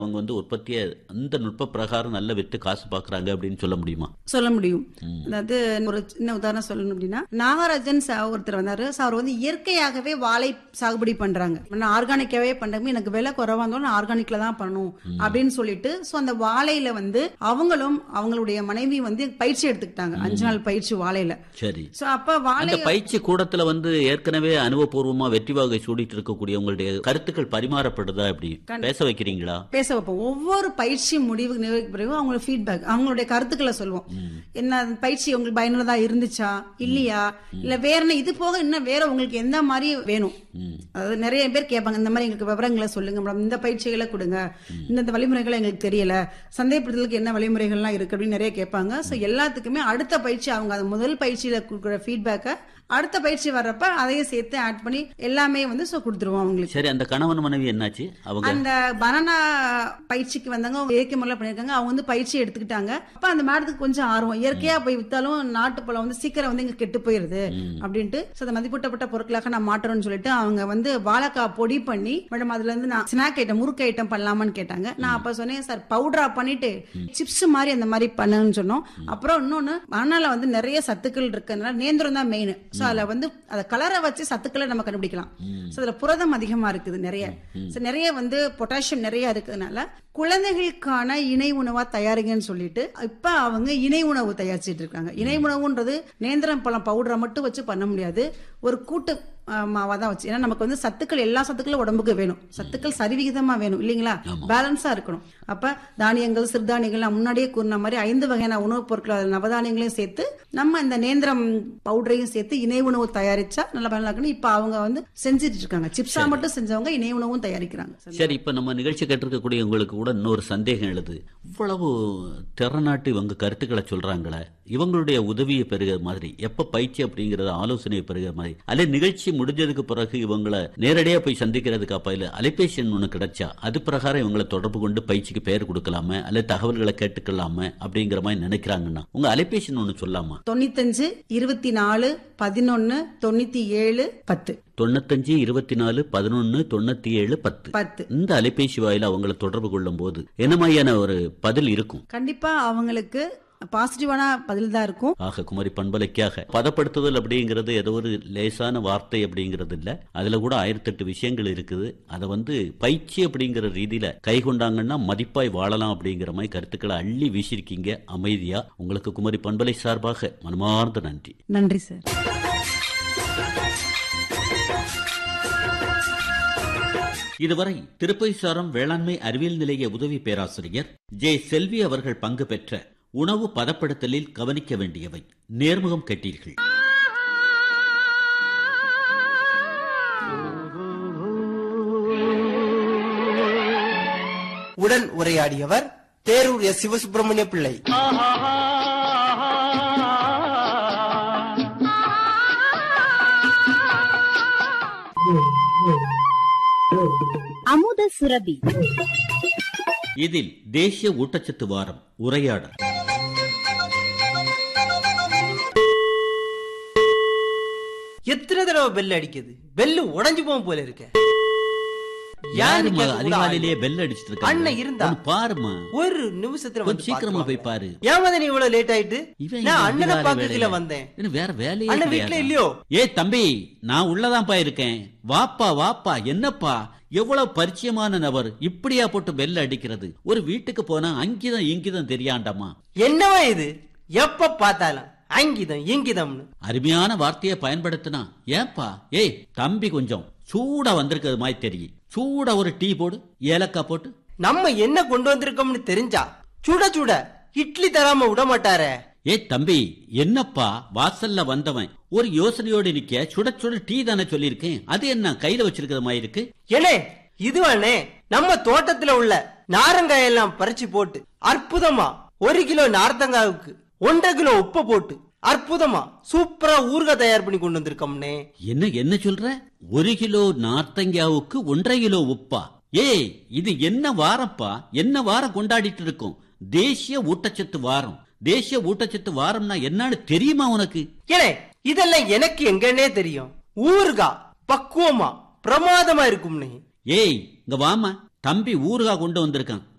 அவங்க வந்து உற்பத்தியை அந்த நுட்ப பிரகாரம் நல்ல வித்து காசு பாக்குறாங்க அப்படின்னு சொல்ல முடியுமா சொல்ல முடியும் அதாவது ஒரு சின்ன உதாரணம் சொல்லணும் அப்படின்னா நாகராஜன் ச- ஒருத்தர் வந்தாரு So, அவர் வந்து இயற்கையாகவே வாழை சாகுபடி பண்றாங்க நான் ஆர்கானிக்காவே பண்றேன் எனக்கு விலை குறைவா இருந்தாலும் நான் ஆர்கானிக்ல தான் பண்ணணும் அப்படின்னு சொல்லிட்டு சோ அந்த வாழையில வந்து அவங்களும் அவங்களுடைய மனைவி வந்து பயிற்சி எடுத்துக்கிட்டாங்க அஞ்சு நாள் பயிற்சி வாழையில சரி சோ அப்ப வாழை அந்த பயிற்சி கூடத்துல வந்து ஏற்கனவே அனுபவபூர்வமா வெற்றி வாகை சூடிட்டு இருக்கக்கூடிய உங்களுடைய கருத்துக்கள் பரிமாறப்படுதா எப்படி பேச வைக்கிறீங்களா பேச வைப்போம் ஒவ்வொரு பயிற்சி முடிவு நிறைவுக்கு பிறகு அவங்களோட ஃபீட்பேக் அவங்களுடைய கருத்துக்களை சொல்லுவோம் என்ன அந்த பயிற்சி உங்களுக்கு பயனுள்ளதா இருந்துச்சா இல்லையா இல்ல வேற என்ன இது போக இன்னும் வேற உங்களுக்கு எந்த மாதிரி வேணும் அதாவது நிறைய பேர் கேட்பாங்க இந்த மாதிரி எங்களுக்கு விவரங்களை சொல்லுங்க மேடம் இந்த பயிற்சிகளை கொடுங்க இந்த வழிமுறைகளை எங்களுக்கு தெரியல சந்தேகப்படுதலுக்கு என்ன வழிமுறைகள்லாம் இருக்கு அப்படின்னு நிறைய கேட்பாங்க ஸோ எல்லாத்துக்குமே அடுத்த பயிற்சி அவங்க அது முதல் பயிற்சியில கொடுக்குற ஃபீட்பேக்கை அடுத்த பயிற்சி வர்றப்ப அதையும் சேர்த்து ஆட் பண்ணி எல்லாமே வந்து ஸோ கொடுத்துருவோம் அவங்களுக்கு சரி அந்த கணவன் மனைவி என்னாச்சு அவங்க அந்த பனானா பயிற்சிக்கு வந்தாங்க அவங்க இயற்கை முறையில் பண்ணியிருக்காங்க அவங்க வந்து பயிற்சி எடுத்துக்கிட்டாங்க அப்ப அந்த மேடத்துக்கு கொஞ்சம் ஆர்வம் இயற்கையா போய் வித்தாலும் நாட்டு பழம் வந்து சீக்கிரம் வந்து இங்க கெட்டு போயிருது அப்படின்ட்டு so அந்த மதிப்பூட்டப்பட்ட பொருட்களாக நான் மாற்றணும்னு சொல்லிட்டு அவங்க வந்து வாழைக்காய் பொடி பண்ணி மேடம் அதுல இருந்து நான் ஸ்நாக் ஐட்டம் முறுக்கு ஐட்டம் பண்ணலாமான்னு கேட்டாங்க நான் அப்ப சொன்னேன் சார் பவுடரா பண்ணிட்டு சிப்ஸ் மாதிரி அந்த மாதிரி பண்ணுன்னு சொன்னோம் அப்புறம் இன்னொன்னு பனானால வந்து நிறைய சத்துக்கள் இருக்கிறதுனால நேந்திரம் தான் மெயின் சோ அதுல வந்து அதை கலரை வச்சு சத்துக்களை நம்ம கண்டுபிடிக்கலாம் சோ அதுல புரதம் அதிகமா இருக்குது நிறைய சோ நிறைய வந்து பொட்டாசியம் நிறைய இருக்கிறதுனால குழந்தைகளுக்கான இணை உணவா தயாரிங்கன்னு சொல்லிட்டு இப்ப அவங்க இணை உணவு தயாரிச்சிட்டு இருக்காங்க இணை உணவுன்றது நேந்திரம் பழம் பவுடரை மட்டும் வச்சு பண்ண முடியாது ஒரு கூட்டு ஆஹ், மாவா தான் வச்சு ஏன்னா நமக்கு வந்து சத்துக்கள் எல்லா சத்துக்களும் உடம்புக்கு வேணும் சத்துக்கள் சரிவிகிதமா வேணும் இல்லைங்களா பேலன்ஸா இருக்கணும் அப்ப தானியங்கள் சிறுதானியங்கள் நான் முன்னாடியே கூறின மாதிரி ஐந்து வகையான உணவுப் பொருட்கள் அதுல நவதானியங்களையும் சேர்த்து நம்ம இந்த நேந்திரம் பவுடரையும் சேர்த்து இணை உணவு தயாரிச்சா நல்ல பயனுள்ள இருக்கணும் இப்ப அவங்க வந்து செஞ்சுட்டு இருக்காங்க சிப்ஸா மட்டும் செஞ்சவங்க இணை உணவும் தயாரிக்கிறாங்க சரி இப்ப நம்ம நிகழ்ச்சி கேட்டிருக்கக்கூடிய உங்களுக்கு கூட இன்னொரு சந்தேகம் எழுது இவ்வளவு திறநாட்டு இவங்க கருத்துக்களை சொல்றாங்களே இவங்களுடைய உதவியை பெறுகிற மாதிரி எப்ப பயிற்சி அப்படிங்கறத ஆலோசனையை பெறுகிற மாதிரி அல்ல நிகழ்ச்சி முடிஞ்சதுக்கு பிறகு இவங்களை நேரடியா போய் சந்திக்கிறதுக்கு அப்ப இல்ல அலைபேசி எண் ஒண்ணு கிடைச்சா அது பிரகாரம் இவங்களை தொடர்பு கொண்டு பயிற்சிக்கு பெயர் கொடுக்கலாமே அல்ல தகவல்களை கேட்டுக்கலாமே அப்படிங்கிற மாதிரி நினைக்கிறாங்கன்னா உங்க அலைபேசி எண் ஒண்ணு சொல்லாமா தொண்ணூத்தஞ்சு இருபத்தி நாலு பதினொன்னு தொண்ணூத்தி ஏழு பத்து தொண்ணூத்தஞ்சு இருபத்தி நாலு பதினொன்னு தொண்ணூத்தி ஏழு பத்து பத்து இந்த அலைபேசி வாயில அவங்களை தொடர்பு கொள்ளும் போது என்ன மாதிரியான ஒரு பதில் இருக்கும் கண்டிப்பா அவங்களுக்கு பாசிட்டிவான பதில் தான் இருக்கும் ஆக குமரி பண்பலைக்காக பதப்படுத்துதல் அப்படிங்கிறது ஏதோ ஒரு லேசான வார்த்தை அப்படிங்கிறது இல்ல அதுல கூட ஆயிரத்தெட்டு விஷயங்கள் இருக்குது அதை வந்து பயிற்சி அப்படிங்கிற ரீதியில கை கொண்டாங்கன்னா மதிப்பாய் வாழலாம் அப்படிங்கிற மாதிரி கருத்துக்களை அள்ளி வீசியிருக்கீங்க அமைதியா உங்களுக்கு குமரி பண்பலை சார்பாக மனமார்ந்த நன்றி நன்றி சார் இதுவரை திருப்பைசாரம் வேளாண்மை அறிவியல் நிலைய உதவி பேராசிரியர் ஜே செல்வி அவர்கள் பங்கு பெற்ற உணவு பதப்படுத்தலில் கவனிக்க வேண்டியவை நேர்முகம் கேட்டீர்கள் உடன் உரையாடியவர் தேரூர் எஸ் சிவசுப்பிரமணிய பிள்ளை அமுத சுரபி இதில் தேசிய ஊட்டச்சத்து வாரம் உரையாடல் எத்தனை தடவை பெல் அடிக்குது பெல்லு உடைஞ்சு போகும் போல இருக்க யாரும்மா கேட்க கூட அதிகாலையிலேயே ஆள் பெல் அடிச்சிட்டு இருக்காங்க அண்ணன் இருந்தா. வந்து பாருமா ஒரு நிமிஷத்துல கொஞ்சம் வந்து சீக்கிரமா போய் பாத்துருவாங்க. பாரு ஏன் மதன் இவ்வளவு லேட் ஆயிட்டு இவன் நான் இந்த அண்ணனை அதிகாலை பாக்கல வேலையில. வந்தேன் இன்னும் வேற வேலையே அண்ணன் வீட்ல கிடையாதா? இல்லையோ? ஏய் தம்பி நான் உள்ளதான்ப்பா இருக்கேன் வாப்பா வாப்பா என்னப்பா எவ்வளவு பரிச்சயமான நபர் இப்படியா போட்டு பெல் அடிக்கிறது ஒரு வீட்டுக்கு போனா அங்கிதம் இங்கிதம் தெரியாண்டாமா என்னவா இது எப்ப பார்த்தாலும் அங்கிதம் இங்கிதம்னு அருமையான வார்த்தையை பயன்படுத்தினா ஏன்பா ஏய் தம்பி கொஞ்சம் சூடா வந்திருக்கிறது மாதிரி தெரியும் சூடா ஒரு டீ போடு ஏலக்காய் போட்டு நம்ம என்ன கொண்டு வந்திருக்கோம்னு தெரிஞ்சா சுட சுட இட்லி தராம விட மாட்டாரே ஏய் தம்பி என்னப்பா வாசல்ல வந்தவன் ஒரு யோசனையோடு நிக்க சுட சுட டீ தானே சொல்லியிருக்கேன் அது என்ன கையில வச்சிருக்கிற மாதிரி இருக்கு ஏனே இதுவானே நம்ம தோட்டத்துல உள்ள நாரங்காய் எல்லாம் பறிச்சு போட்டு அற்புதமா ஒரு கிலோ நார்த்தங்காவுக்கு ஒன்றரை கிலோ உப்பை போட்டு அற்புதமா சூப்பரா ஊறுகாய் தயார் பண்ணி கொண்டு வந்திருக்கோம்னே என்ன என்ன சொல்ற ஒரு கிலோ நார்த்தங்கியாவுக்கு ஒன்றரை கிலோ உப்பா ஏய் இது என்ன வாரம்ப்பா என்ன வாரம் கொண்டாடிட்டு இருக்கோம் தேசிய ஊட்டச்சத்து வாரம் தேசிய ஊட்டச்சத்து வாரம்னா என்னன்னு தெரியுமா உனக்கு ஏனே இதெல்லாம் எனக்கு எங்கன்னே தெரியும் ஊறுகாய் பக்குவமா பிரமாதமா இருக்கும்னே ஏய் இங்க வாமா தம்பி ஊறுகாய் கொண்டு வந்திருக்கான்